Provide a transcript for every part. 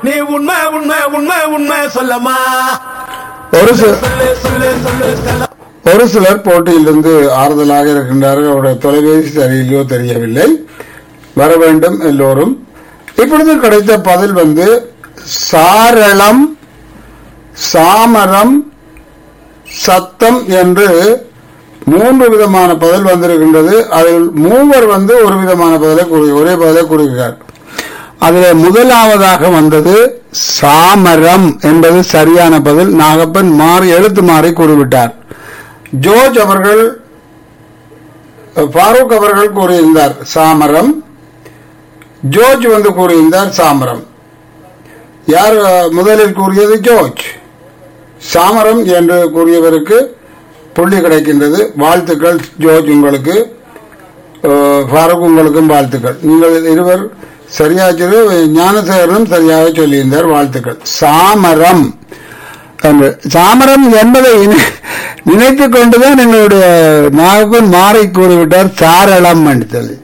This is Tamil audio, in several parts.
நீ உண்மை உண்மை உண்மை உண்மை சொல்லம்மா ஒரு சில சொல்லு சொல்லு சொல்லு சொல்ல ஒரு சிலர் போட்டியிலிருந்து ஆறுதலாக இருக்கின்றார்கள் அவருடைய தொலைபேசி சரியில்லையோ தெரியவில்லை வர வேண்டும் எல்லோரும் இப்பொழுது கிடைத்த பதில் வந்து சாரளம் சாமரம் சத்தம் என்று மூன்று விதமான பதில் வந்திருக்கின்றது அதில் மூவர் வந்து ஒரு விதமான பதிலை கூறி ஒரே பதிலை கூறுகிறார் அதில் முதலாவதாக வந்தது சாமரம் என்பது சரியான பதில் நாகப்பன் மாறி எழுத்து மாறி கூறிவிட்டார் ஜோர்ஜ் அவர்கள் ஃபாரூக் அவர்கள் கூறியிருந்தார் சாமரம் ஜோர்ஜ் வந்து கூறியிருந்தார் சாமரம் யார் அஹ், முதலில் கூறியது ஜோர்ஜ் சாமரம் என்று கூறியவருக்கு புள்ளி கிடைக்கின்றது வாழ்த்துக்கள் ஜோர்ஜ் உங்களுக்கு அஹ், ஃபாரூக் உங்களுக்கும் வாழ்த்துக்கள் நீங்கள் இருவர் சரியாக ஞானசேகரனும் சரியாக சொல்லியிருந்தார் வாழ்த்துக்கள் சாமரம் என்று சாமரம் என்பதை நினை- நினைத்துக் கொண்டுதான் எங்களுடைய நாகப்பன் மாறி கூறிவிட்டார் சாரளம் என்று சொல்லி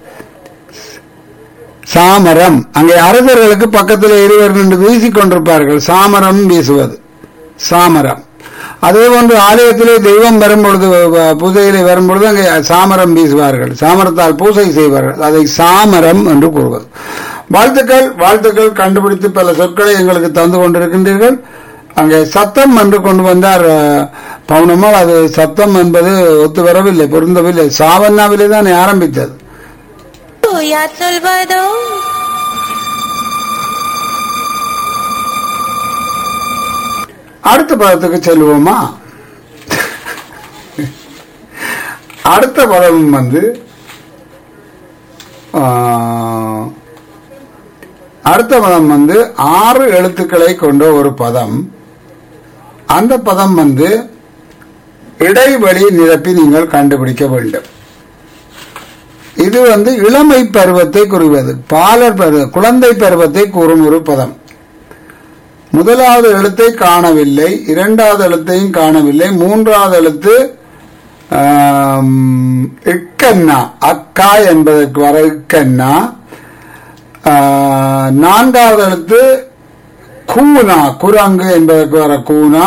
சாமரம் அங்கே அரசர்களுக்கு பக்கத்தில் இருவர் நின்று வீசிக் கொண்டிருப்பார்கள் சாமரம் வீசுவது சாமரம் அதே போன்று ஆலயத்திலே தெய்வம் வரும்பொழுது வ- பூஜையிலே வரும்பொழுது அங்கே சாமரம் வீசுவார்கள் சாமரத்தால் பூஜை செய்வார்கள் அதை சாமரம் என்று கூறுவது வாழ்த்துக்கள் வாழ்த்துக்கள் கண்டுபிடித்து பல சொற்களை எங்களுக்கு தந்து கொண்டிருக்கின்றீர்கள் அங்கே சத்தம் என்று கொண்டு வந்தார் அஹ், பவுனம்மாள் அது சத்தம் என்பது ஒத்து வரவில்லை பொருந்தவில்லை சாவண்ணாவிலே தான் ஆரம்பித்தது யார் சொல்வதோ அடுத்த பதத்துக்கு செல்வோமா அடுத்த பதம் வந்து ஆ, அடுத்த பதம் வந்து ஆறு எழுத்துக்களை கொண்ட ஒரு பதம் அந்த பதம் வந்து இடைவெளி நிரப்பி நீங்கள் கண்டுபிடிக்க வேண்டும் இது வந்து இளமை பருவத்தை குறிவது பாலர் பருவ குழந்தை பருவத்தை கூறும் ஒரு பதம் முதலாவது எழுத்தை காணவில்லை இரண்டாவது எழுத்தையும் காணவில்லை மூன்றாவது எழுத்து ஆம், இக்கண்ணா அக்கா என்பதற்கு வர இக்கண்ணா ஆ, நான்காவது எழுத்து கூனா குரங்கு என்பதற்கு வர கூனா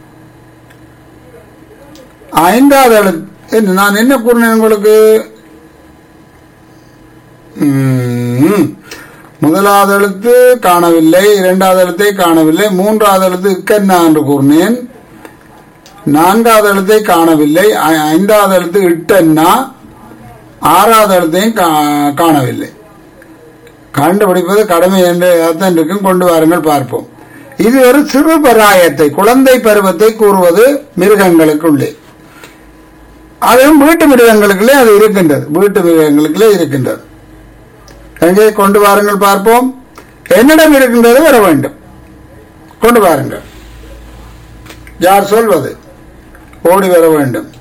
ஐந்தாவது எழுத்து என்ன, நான் என்ன கூறினேன் உங்களுக்கு ம். முதலாவது எழுத்து காணவில்லை இரண்டாவது எழுத்தை காணவில்லை மூன்றாவது எழுத்து இக்கண்ணா என்று கூறினேன் நான்காவது எழுத்தை காணவில்லை ஐ- ஐந்தாவது எழுத்து இட்டன்னா ஆறாவது எழுத்தையும் கா- காணவில்லை கண்டுபிடிப்பது கடமை என்று அர்த்தம் இருக்கும் கொண்டு வாருங்கள் பார்ப்போம் இது ஒரு சிறு பராயத்தை குழந்தை பருவத்தை கூறுவது மிருகங்களுக்குள்ளே அதுவும் வீட்டு மிருகங்களுக்குள்ளே அது இருக்கின்றது வீட்டு மிருகங்களுக்குள்ளே இருக்கின்றது எங்கே கொண்டு வாருங்கள் பார்ப்போம் என்னிடம் இருக்கின்றது வர வேண்டும் கொண்டு வாருங்கள் யார் சொல்வது ஓடி வர வேண்டும்